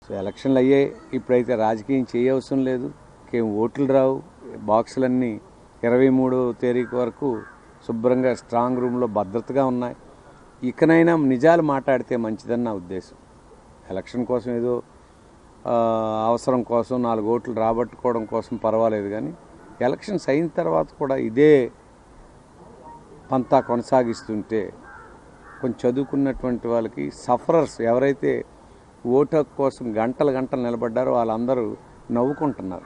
so ఎలక్షన్లు అయ్యాయి ఇప్పుడైతే రాజకీయం చేయవసరం లేదు ఇంకేం ఓట్లు రావు బాక్సులన్నీ ఇరవై మూడో తేదీకి వరకు శుభ్రంగా స్ట్రాంగ్ రూమ్లో భద్రతగా ఉన్నాయి ఇకనైనా నిజాలు మాట్లాడితే మంచిదని నా ఉద్దేశం ఎలక్షన్ కోసం ఏదో ఆ, అవసరం కోసం నాలుగు ఓట్లు రాబట్టుకోవడం కోసం పర్వాలేదు కానీ ఎలక్షన్స్ అయిన తర్వాత కూడా ఇదే పంతా కొనసాగిస్తుంటే కొంచెం చదువుకున్నటువంటి వాళ్ళకి సఫరర్స్ ఎవరైతే ఓటు హక్కు కోసం గంటలు గంటలు నిలబడ్డారో వాళ్ళందరూ నవ్వుకుంటున్నారు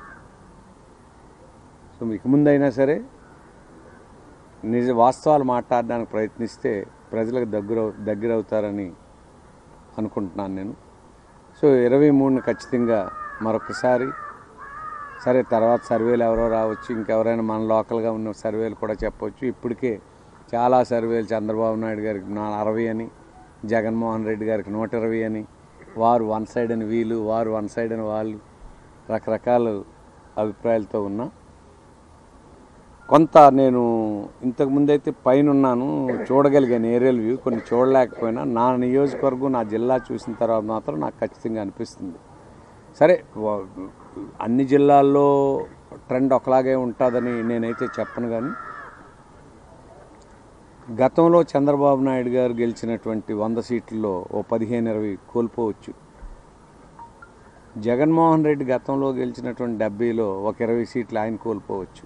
సో మీకు ముందైనా సరే నిజ వాస్తవాలు మాట్లాడడానికి ప్రయత్నిస్తే ప్రజలకు దగ్గర దగ్గర అవుతారని అనుకుంటున్నాను నేను సో ఇరవై మూడుని ఖచ్చితంగా మరొకసారి సరే తర్వాత సర్వేలు ఎవరో రావచ్చు ఇంకెవరైనా మన లోకల్గా ఉన్న సర్వేలు కూడా చెప్పవచ్చు ఇప్పటికే చాలా సర్వేలు చంద్రబాబు నాయుడు గారికి నా అరవై అని జగన్మోహన్ రెడ్డి గారికి నూట ఇరవై అని వారు వన్ సైడ్ అని వీళ్ళు వారు వన్ సైడ్ అని వాళ్ళు రకరకాల అభిప్రాయాలతో ఉన్నా కొంత నేను ఇంతకు ముందైతే పైన ఉన్నాను చూడగలిగాను ఏరియల్ వ్యూ కొన్ని చూడలేకపోయినా నా నియోజకవర్గం నా జిల్లా చూసిన తర్వాత మాత్రం నాకు ఖచ్చితంగా అనిపిస్తుంది సరే వ- అన్ని జిల్లాల్లో ట్రెండ్ ఒకలాగే ఉంటుందని నేనైతే చెప్పను కానీ గతంలో చంద్రబాబు నాయుడు గారు గెలిచినటువంటి వంద సీట్లలో ఓ పదిహేను ఇరవై కోల్పోవచ్చు జగన్మోహన్ రెడ్డి గతంలో గెలిచినటువంటి డెబ్బైలో ఒక ఇరవై సీట్లు ఆయన కోల్పోవచ్చు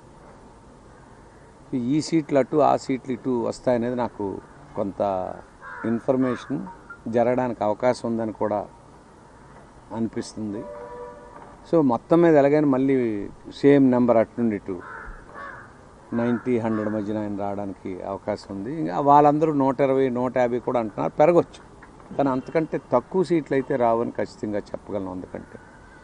ఈ సీట్లు అటు ఆ సీట్లు ఇటు వస్తాయనేది నాకు కొంత ఇన్ఫర్మేషన్ జరగడానికి అవకాశం ఉందని కూడా అనిపిస్తుంది సో మొత్తం మీద ఎలాగైనా మళ్ళీ సేమ్ నెంబర్ అటు నుండి ఇటు నైంటీ హండ్రెడ్ మధ్యన ఆయన రావడానికి అవకాశం ఉంది ఇంకా వాళ్ళందరూ నూట ఇరవై నూట యాభై కూడా అంటున్నారు పెరగచ్చు కానీ అంతకంటే తక్కువ సీట్లు అయితే రావని ఖచ్చితంగా చెప్పగలను అందుకంటే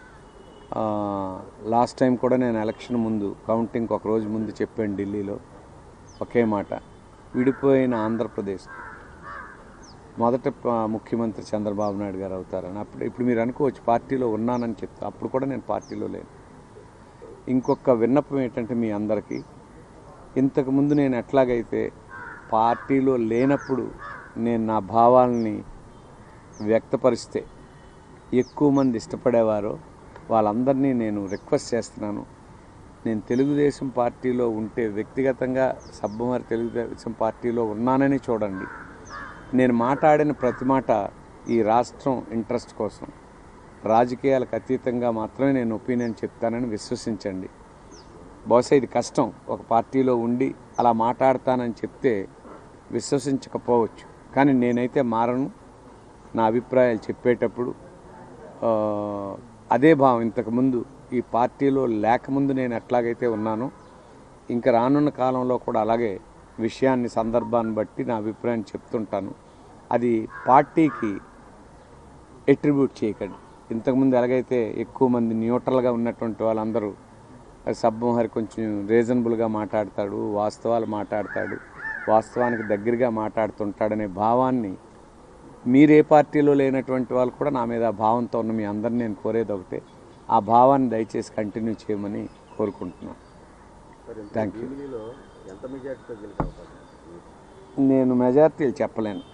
లాస్ట్ టైం కూడా నేను ఎలక్షన్ ముందు కౌంటింగ్ ఒక రోజు ముందు చెప్పాను ఢిల్లీలో ఒకే మాట విడిపోయిన ఆంధ్రప్రదేశ్ మొదట ప- ముఖ్యమంత్రి చంద్రబాబు నాయుడు గారు అవుతారని అప్పుడు ఇప్పుడు మీరు అనుకోవచ్చు పార్టీలో ఉన్నానని చెప్తా అప్పుడు కూడా నేను పార్టీలో లేను ఇంకొక విన్నపం ఏంటంటే మీ అందరికీ ఇంతకుముందు నేను ఎట్లాగైతే పార్టీలో లేనప్పుడు నేను నా భావాలని వ్యక్తపరిస్తే ఎక్కువ మంది ఇష్టపడేవారో వాళ్ళందరినీ నేను రిక్వెస్ట్ చేస్తున్నాను నేను తెలుగుదేశం పార్టీలో ఉంటే వ్యక్తిగతంగా సబ్బుమారి తెలుగుదేశం పార్టీలో ఉన్నానని చూడండి నేను మాట్లాడిన ప్రతి మాట ఈ రాష్ట్రం ఇంట్రెస్ట్ కోసం రాజకీయాలకు అతీతంగా మాత్రమే నేను ఒపీనియన్ చెప్తానని విశ్వసించండి బహుశా ఇది కష్టం ఒక పార్టీలో ఉండి అలా మాట్లాడతానని చెప్తే విశ్వసించకపోవచ్చు కానీ నేనైతే మారను నా అభిప్రాయాలు చెప్పేటప్పుడు ఆ, అదే భావం ఇంతకుముందు ఈ పార్టీలో లేకముందు నేను ఎట్లాగైతే ఉన్నానో ఇంకా రానున్న కాలంలో కూడా అలాగే విషయాన్ని సందర్భాన్ని బట్టి నా అభిప్రాయాన్ని చెప్తుంటాను అది పార్టీకి ఎట్రిబ్యూట్ చేయకండి ఇంతకుముందు ఎలాగైతే ఎక్కువ మంది న్యూట్రల్గా ఉన్నటువంటి వాళ్ళందరూ సబ్బోహరి కొంచెం రీజనబుల్గా మాట్లాడతాడు వాస్తవాలు మాట్లాడతాడు వాస్తవానికి దగ్గరగా మాట్లాడుతుంటాడనే భావాన్ని మీరే పార్టీలో లేనటువంటి వాళ్ళు కూడా నా మీద ఆ భావంతో ఉన్న మీ అందరిని నేను కోరేది ఒకటే ఆ భావాన్ని దయచేసి కంటిన్యూ చేయమని కోరుకుంటున్నాను థ్యాంక్ యూ ఢిల్లీలో ఎంత మెజార్టీతో గెలిచే అవకాశం నేను మెజార్టీలు చెప్పలేను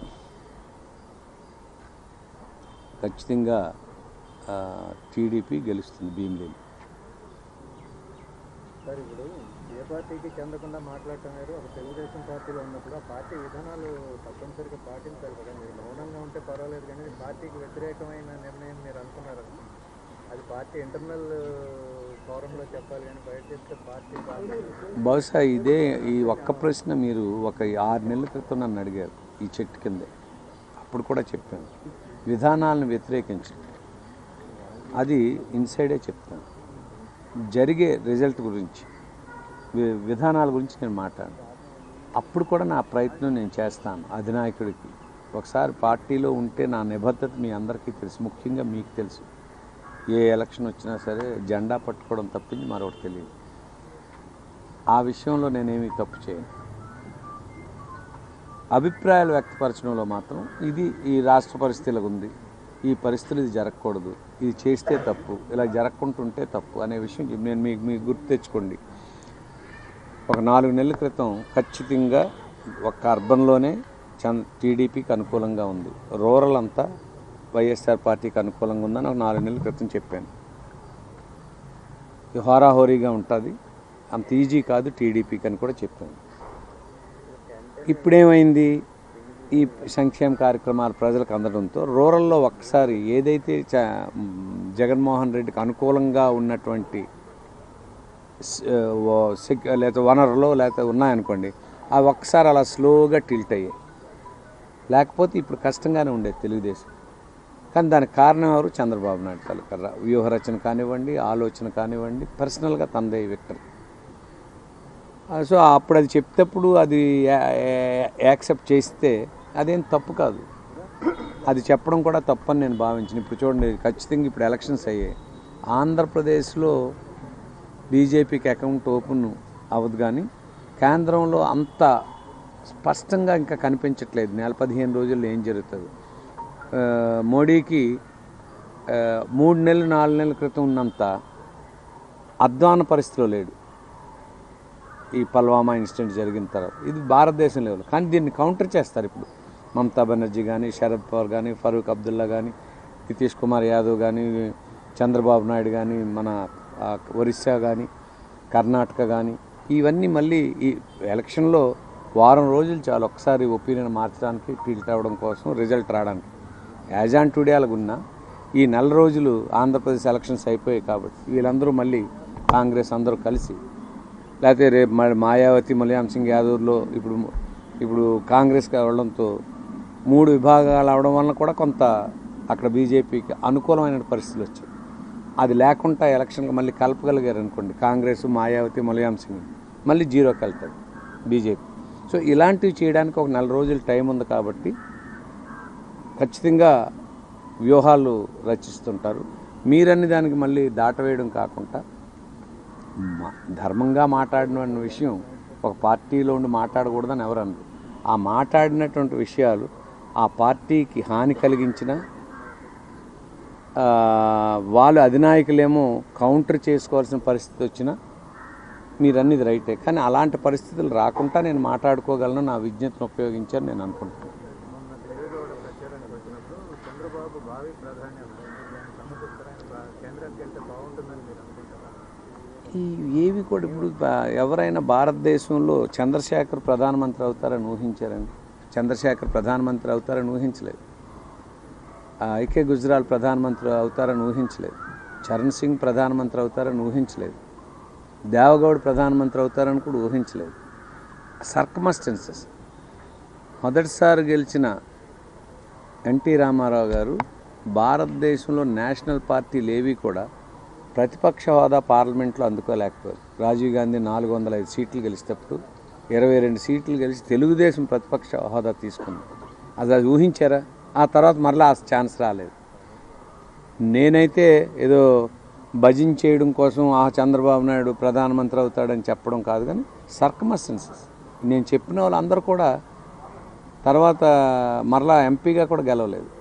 ఖచ్చితంగా ఆ, టీడీపీ గెలుస్తుంది భీమిలి సార్ ఇప్పుడు ఏ పార్టీకి చెందకుండా మాట్లాడటం వేరు ఒక తెలుగుదేశం పార్టీలో ఉన్నప్పుడు ఆ పార్టీ విధానాలు తప్పనిసరిగా పాటించాలి కదా మీరు మౌనంగా ఉంటే పర్వాలేదు కానీ పార్టీకి వ్యతిరేకమైన నిర్ణయం మీరు అనుకున్నారు అది పార్టీ ఇంటర్నల్ ఫోరంలో చెప్పాలి కానీ బయట చెప్తే పార్టీ బాధ్యత బహుశా ఇదే ఈ ఒక్క ప్రశ్న మీరు ఒక ఆరు నెలల క్రితం నన్ను అడిగారు ఈ చెట్టు కిందే అప్పుడు కూడా చెప్పాను విధానాలను వ్యతిరేకించడం అది ఇన్సైడే చెప్తాను జరిగే రిజల్ట్ గురించి వి- విధానాల గురించి నేను మాట్లాడను అప్పుడు కూడా నా ప్రయత్నం నేను చేస్తాను అధినాయకుడికి ఒకసారి పార్టీలో ఉంటే నా నిబద్ధత మీ అందరికీ తెలుసు ముఖ్యంగా మీకు తెలుసు ఏ ఎలక్షన్ వచ్చినా సరే జెండా పట్టుకోవడం తప్పించి మరొకటి తెలియదు ఆ విషయంలో నేనేమీ తప్పు చేయను అభిప్రాయాలు వ్యక్తపరచడంలో మాత్రం ఇది ఈ రాష్ట్ర పరిస్థితులకు ఉంది ఈ పరిస్థితులు ఇది జరగకూడదు ఇది చేస్తే తప్పు ఇలా జరగకుంటుంటే తప్పు అనే విషయం నేను మీకు మీకు గుర్తు తెచ్చుకోండి ఒక నాలుగు నెలల క్రితం ఖచ్చితంగా ఒక అర్బన్లోనే చంద్ టీడీపీకి అనుకూలంగా ఉంది రూరల్ అంతా వైఎస్ఆర్ పార్టీకి అనుకూలంగా ఉందని ఒక నాలుగు నెలల క్రితం చెప్పాను ఇది హోరాహోరీగా ఉంటుంది అంత ఈజీ కాదు టీడీపీకి అని కూడా చెప్పాను ఇప్పుడేమైంది ఈ సంక్షేమ కార్యక్రమాలు ప్రజలకు అందడంతో రూరల్లో ఒక్కసారి ఏదైతే చ- జగన్మోహన్ రెడ్డికి అనుకూలంగా ఉన్నటువంటి స్- ఓ- సెక్ లేకపోతే వనరులు లేకపోతే ఉన్నాయనుకోండి అవి ఒక్కసారి అలా స్లోగా టిల్ట్ అయ్యాయి లేకపోతే ఇప్పుడు కష్టంగానే ఉండేది తెలుగుదేశం కానీ దానికి కారణం ఎవరు చంద్రబాబు నాయుడు తాలూకా వ్యూహరచన కానివ్వండి ఆలోచన కానివ్వండి పర్సనల్గా తనదే విక్టరీ సో అప్పుడు అది చెప్తేప్పుడు అది యాక్సెప్ట్ చేస్తే అదేం తప్పు కాదు అది చెప్పడం కూడా తప్పని నేను భావించిన ఇప్పుడు చూడండి ఖచ్చితంగా ఇప్పుడు ఎలక్షన్స్ అయ్యాయి ఆంధ్రప్రదేశ్లో బీజేపీకి అకౌంట్ ఓపెన్ అవ్వదు కానీ కేంద్రంలో అంత స్పష్టంగా ఇంకా కనిపించట్లేదు నెల పదిహేను రోజుల్లో ఏం జరుగుతుంది ఆ, మోడీకి ఆ, మూడు నెలలు నాలుగు నెలల క్రితం ఉన్నంత అధ్వాన పరిస్థితిలో లేడు ఈ పల్వామా ఇన్సిడెంట్ జరిగిన తర్వాత ఇది భారతదేశం లెవెల్ కానీ దీన్ని కౌంటర్ చేస్తారు ఇప్పుడు మమతా బెనర్జీ కానీ శరద్ పవార్ కానీ ఫరూక్ అబ్దుల్లా కానీ నితీష్ కుమార్ యాదవ్ కానీ చంద్రబాబు నాయుడు కానీ మన ఆ, ఒరిస్సా కానీ కర్ణాటక కానీ ఇవన్నీ మళ్ళీ ఈ ఎలక్షన్లో వారం రోజులు చాలు ఒకసారి ఒపీనియన్ మార్చడానికి టిల్ట్ అవ్వడం కోసం రిజల్ట్ రావడానికి యాజ్ ఆన్ టుడే అలాగున్నా ఈ నెల రోజులు ఆంధ్రప్రదేశ్ ఎలక్షన్స్ అయిపోయాయి కాబట్టి వీళ్ళందరూ మళ్ళీ కాంగ్రెస్ అందరూ కలిసి లేకపోతే రేపు మరి మాయావతి ములాయం సింగ్ యాదవ్లో ఇప్పుడు ఇప్పుడు కాంగ్రెస్కి వెళ్ళడంతో మూడు విభాగాలు అవడం వలన కూడా కొంత అక్కడ బీజేపీకి అనుకూలమైన పరిస్థితులు వచ్చాయి అది లేకుండా ఎలక్షన్కి మళ్ళీ కలపగలిగారు అనుకోండి కాంగ్రెస్ మాయావతి ములాయం సింగ్ మళ్ళీ జీరోకి వెళ్తాడు బీజేపీ సో ఇలాంటివి చేయడానికి ఒక నెల రోజులు టైం ఉంది కాబట్టి ఖచ్చితంగా వ్యూహాలు రచిస్తుంటారు మీరన్ని దానికి మళ్ళీ దాటవేయడం కాకుండా మా- ధర్మంగా మాట్లాడిన విషయం ఒక పార్టీలో ఉండి మాట్లాడకూడదని ఎవరు అనరు ఆ మాట్లాడినటువంటి విషయాలు ఆ పార్టీకి హాని కలిగించిన ఆ, వాళ్ళు అధినాయకులేమో కౌంటర్ చేసుకోవాల్సిన పరిస్థితి వచ్చినా మీరన్నది రైటే కానీ అలాంటి పరిస్థితులు రాకుండా నేను మాట్లాడుకోగలను నా విజ్ఞతను ఉపయోగించాను నేను అనుకుంటున్నాను మొన్న దేవేగౌడ ప్రచారానికి వచ్చినప్పుడు చంద్రబాబు భావి ప్రాధాన్యం దాన్ని సమకూరుస్తారని బా- కేంద్రానికి వెళ్తే బాగుంటుందని మీరు అనుకుంటారా ఈ ఏవి కూడా ఇప్పుడు బా- ఎవరైనా భారతదేశంలో చంద్రశేఖర్ ప్రధానమంత్రి అవుతారని ఊహించారండి చంద్రశేఖర్ ప్రధానమంత్రి అవుతారని ఊహించలేదు ఆ, ఐకే గుజరాల్ ప్రధానమంత్రి అవుతారని ఊహించలేదు చరణ్ సింగ్ ప్రధానమంత్రి అవుతారని ఊహించలేదు దేవగౌడ్ ప్రధానమంత్రి అవుతారని కూడా ఊహించలేదు సర్కమస్టెన్సెస్ మొదటిసారి గెలిచిన ఎన్టీ రామారావు గారు భారతదేశంలో నేషనల్ పార్టీలు ఏవి కూడా ప్రతిపక్ష హోదా పార్లమెంట్లో అందుకోలేకపోయారు రాజీవ్ గాంధీ నాలుగు వందల ఐదు సీట్లు గెలిచేటప్పుడు ఇరవై రెండు సీట్లు గెలిచి తెలుగుదేశం ప్రతిపక్ష హోదా తీసుకుంది అది అది ఊహించారా ఆ తర్వాత మరలా ఆ ఛాన్స్ రాలేదు నేనైతే ఏదో భజన చేయడం కోసం ఆ చంద్రబాబు నాయుడు ప్రధానమంత్రి అవుతాడని చెప్పడం కాదు కానీ సర్కమస్టెన్సెస్ నేను చెప్పిన వాళ్ళందరూ కూడా తర్వాత మరలా ఎంపీగా కూడా గెలవలేదు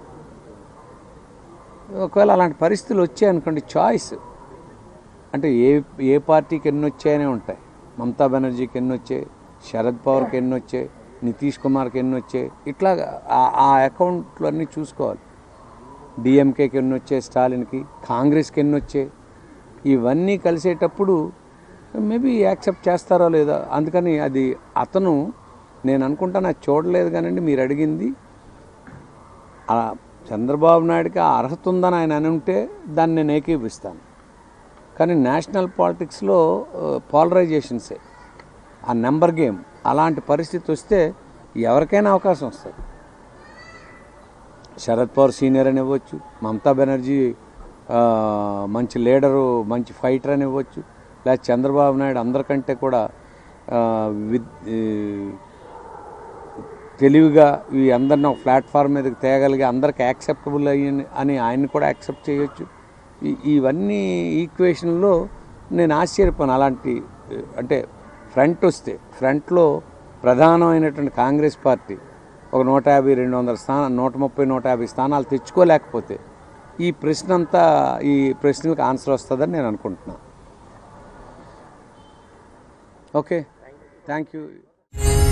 ఒకవేళ అలాంటి పరిస్థితులు వచ్చాయనుకోండి చాయిస్ అంటే ఏ ఏ పార్టీకి ఎన్ని వచ్చాయనే ఉంటాయి మమతా బెనర్జీకి ఎన్ని వచ్చాయి శరద్ పవార్కి ఎన్ని వచ్చాయి నితీష్ కుమార్కి ఎన్ని వచ్చాయి ఇట్లా ఆ- ఆ అకౌంట్లు అన్నీ చూసుకోవాలి డిఎంకేకి ఎన్ని వచ్చాయి స్టాలిన్కి కాంగ్రెస్కి ఎన్ని వచ్చాయి ఇవన్నీ కలిసేటప్పుడు మేబీ యాక్సెప్ట్ చేస్తారో లేదో అందుకని అది అతను నేను అనుకుంటాను అది చూడలేదు కానండి మీరు అడిగింది ఆ చంద్రబాబు నాయుడుకి ఆ అర్హత ఉందని ఆయన అని ఉంటే దాన్ని నేను ఏకీపిస్తాను కానీ నేషనల్ పాలిటిక్స్లో పాలరైజేషన్సే ఆ నెంబర్ గేమ్ అలాంటి పరిస్థితి వస్తే ఎవరికైనా అవకాశం వస్తుంది శరద్ పవార్ సీనియర్ అని ఇవ్వచ్చు మమతా బెనర్జీ ఆ, మంచి లీడరు మంచి ఫైటర్ అని ఇవ్వచ్చు లేదా చంద్రబాబు నాయుడు అందరికంటే కూడా ఆ, విద్ ఈ, తెలివిగా ఈ అందరిని ఒక ప్లాట్ఫామ్ మీదకి తేగలిగి అందరికి యాక్సెప్టబుల్ అయ్యి అని ఆయన్ని కూడా యాక్సెప్ట్ చేయొచ్చు ఈ- ఇవన్నీ ఈక్వేషన్లో నేను ఆశ్చర్యపోను అలాంటి అంటే ఫ్రంట్ వస్తే ఫ్రంట్లో ప్రధానమైనటువంటి కాంగ్రెస్ పార్టీ ఒక నూట యాభై రెండు వందల స్థానం నూట ముప్పై నూట యాభై స్థానాలు తెచ్చుకోలేకపోతే ఈ ప్రశ్న అంతా ఈ ప్రశ్నలకు ఆన్సర్ వస్తుందని నేను అనుకుంటున్నాను ఓకే థ్యాంక్ యూ